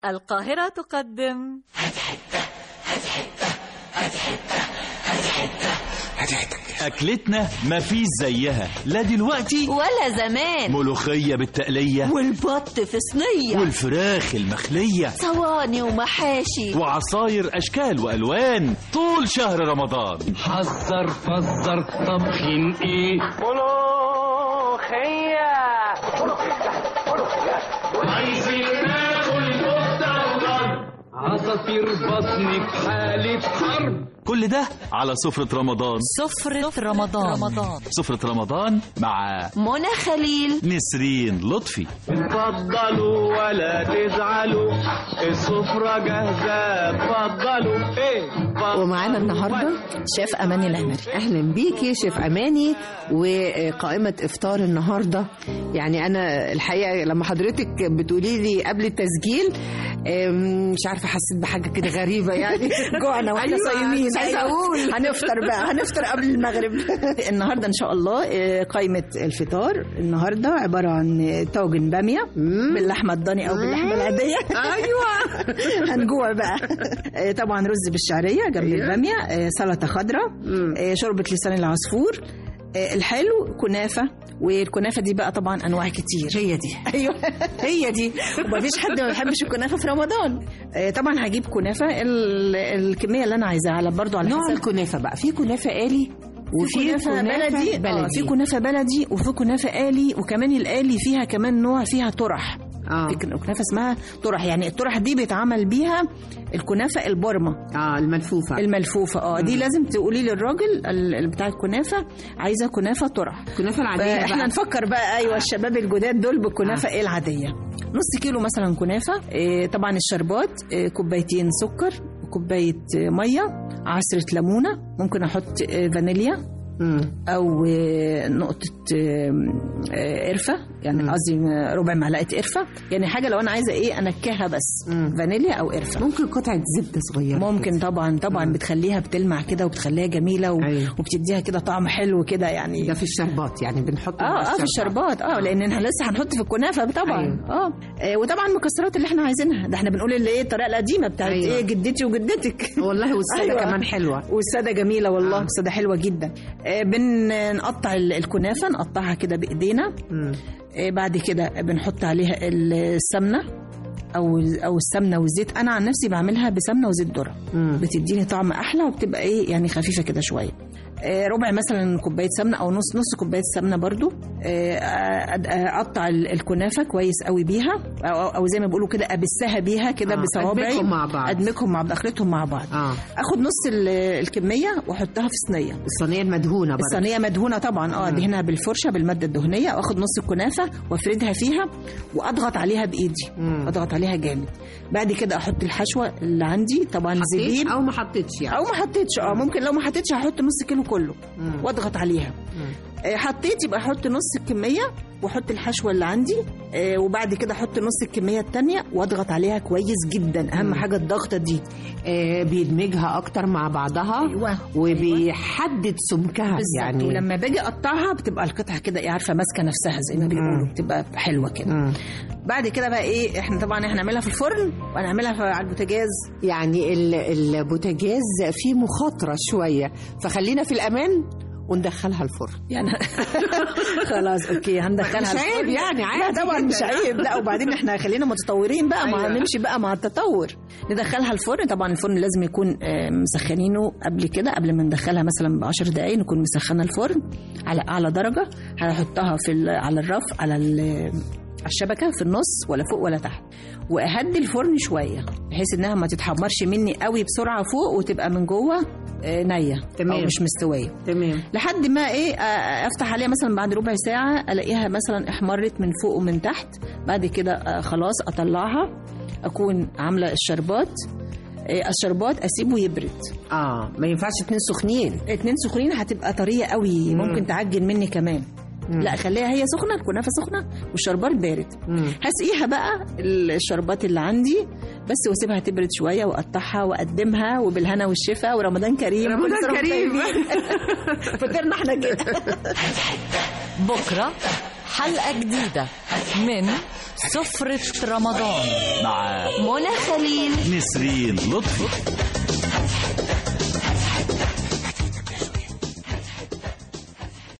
القاهرة تقدم أكلتنا مفيش زيها لا دلوقتي ولا زمان ملوخية بالتقلية والبط في صينية والفراخ المخلية صواني ومحاشي وعصاير أشكال وألوان طول شهر رمضان حذر فزر طبخين ايه عايزين ناكل كفتة وضرب عصافير بطني في حالة حرب كل ده على سفرة رمضان سفرة رمضان رمضان سفرة رمضان مع منى خليل نسرين لطفي اتفضلوا ولا تزعلوا السفرة جاهزة اتفضلوا ايه اتفضلوا. ومعانا النهارده شيف اماني العمري اهلا بيكي شيف اماني وقائمه افطار النهارده يعني انا الحقيقه لما حضرتك بتقولي لي قبل التسجيل أم، مش عارفه حسيت بحاجه كده غريبه يعني جوعنا واحنا صايمين مش عايزه اقول هنفطر بقى هنفطر قبل المغرب النهارده ان شاء الله آه، قائمه الفطار النهارده عباره عن طاجن باميه باللحمه الضاني او باللحمه العاديه ايوه هنجوع بقى آه، طبعا رز بالشعريه جنب الباميه آه، سلطه خضراء آه، شوربه لسان العصفور آه، الحلو كنافه والكنافه دي بقى طبعا انواع كتير هي دي ايوه هي دي ومفيش حد ما بيحبش الكنافه في رمضان آه، طبعا هجيب كنافه ال- الكميه اللي انا عايزاها على برضو على نوع حسب الكنافه بقى في كنافه آلي وفي كنافه بلدي آه، في كنافه بلدي وفي كنافه آلي وكمان الآلي فيها كمان نوع فيها طرح اه في كن- كنافه اسمها طرح يعني الطرح دي بيتعمل بيها الكنافه البرمه اه الملفوفه الملفوفه اه دي لازم تقولي للراجل ال- ال- بتاع الكنافه عايزه كنافه طرح الكنافه العاديه احنا بقى نفكر بقى ايوه الشباب الجداد دول بالكنافه ايه العاديه نص كيلو مثلا كنافه إيه طبعا الشربات إيه كوبايتين سكر كوبايه إيه، ميه عصره ليمونه ممكن احط إيه، فانيليا مم. او إيه، نقطه إيه، إيه، قرفه يعني قصدي ربع معلقه قرفه يعني حاجه لو انا عايزه ايه انكهها بس مم. فانيليا او قرفه ممكن قطعه زبده صغيره ممكن طبعا طبعا بتخليها بتلمع كده وبتخليها جميله و... أيوة. وبتديها كده طعم حلو كده يعني ده في الشربات يعني بنحط اه اه في الشربات اه لان احنا لسه هنحط في الكنافه طبعا أيوة. اه آه، وطبعا المكسرات اللي احنا عايزينها ده احنا بنقول اللي ايه الطريقه القديمه بتاعت أيوة. ايه جدتي وجدتك والله والساده أيوة. كمان حلوه والساده جميله والله آه. الساده حلوه جدا آه بنقطع ال- الكنافه نقطعها كده بايدينا مم. آه بعد كده بنحط عليها السمنه او او السمنه والزيت انا عن نفسي بعملها بسمنه وزيت ذره مم. بتديني طعم احلى وبتبقى ايه يعني خفيفه كده شويه آه، ربع مثلا كوبايه سمنه او نص نص كوبايه سمنه برضو آه، أد- اقطع ال- الكنافه كويس قوي بيها او, أو زي ما بيقولوا كده ابسها بيها كده آه، بصوابعي أدمجهم مع بعض. ادمجهم مع بعض اخلطهم مع بعض اه اخد نص ال- الكميه واحطها في صينيه الصينيه المدهونه برضه الصينيه مدهونه طبعا اه مم. ادهنها بالفرشه بالماده الدهنيه واخد نص الكنافه وافردها فيها واضغط عليها بايدي مم. اضغط عليها جامد بعد كده احط الحشوه اللي عندي طبعا حطيت زبيب او ما حطيتش يعني او ما حطيتش اه ممكن لو ما حطيتش هحط نص كيلو كله مم. واضغط عليها مم. آه، حطيت يبقى احط نص الكميه واحط الحشوه اللي عندي آه، وبعد كده احط نص الكميه التانية واضغط عليها كويس جدا اهم مم. حاجه الضغطه دي آه بيدمجها اكتر مع بعضها ايوه وبيحدد سمكها يعني يعني ولما باجي اقطعها بتبقى القطعه كده ايه عارفه ماسكه نفسها زي ما بيقولوا بتبقى حلوه كده مم. بعد كده بقى ايه احنا طبعا احنا نعملها في الفرن وهنعملها في- على البوتاجاز يعني ال- البوتاجاز فيه مخاطره شويه فخلينا في الامان وندخلها الفرن يعني خلاص اوكي هندخلها مش عيب الفرن. يعني، عادي لا طبعا جداً. مش عيب لا وبعدين احنا خلينا متطورين بقى ما أيوة. هنمشي بقى مع التطور ندخلها الفرن طبعا الفرن لازم يكون آه، مسخنينه قبل كده قبل ما ندخلها مثلا ب 10 دقائق نكون مسخنه الفرن على اعلى درجه هنحطها في ال- على الرف على ال- على الشبكه في النص ولا فوق ولا تحت واهدي الفرن شويه بحيث انها ما تتحمرش مني قوي بسرعه فوق وتبقى من جوه آه، نيه او تمام. مش مستويه تمام لحد ما ايه آه، افتح عليها مثلا بعد ربع ساعه الاقيها مثلا احمرت من فوق ومن تحت بعد كده آه، خلاص اطلعها اكون عامله الشربات آه، الشربات اسيبه يبرد اه ما ينفعش اتنين سخنين اتنين سخنين هتبقى طريه قوي مم. ممكن تعجن مني كمان مم. لا خليها هي سخنه الكنافه سخنه والشربات بارد مم. هسقيها بقى الشربات اللي عندي بس واسيبها تبرد شويه واقطعها واقدمها وبالهنا والشفا ورمضان كريم رمضان كل سنة وانتم كريم. طيبين. فطرنا احنا كده بكرة حلقة جديدة من سفرة رمضان مع منى خليل نسرين لطفي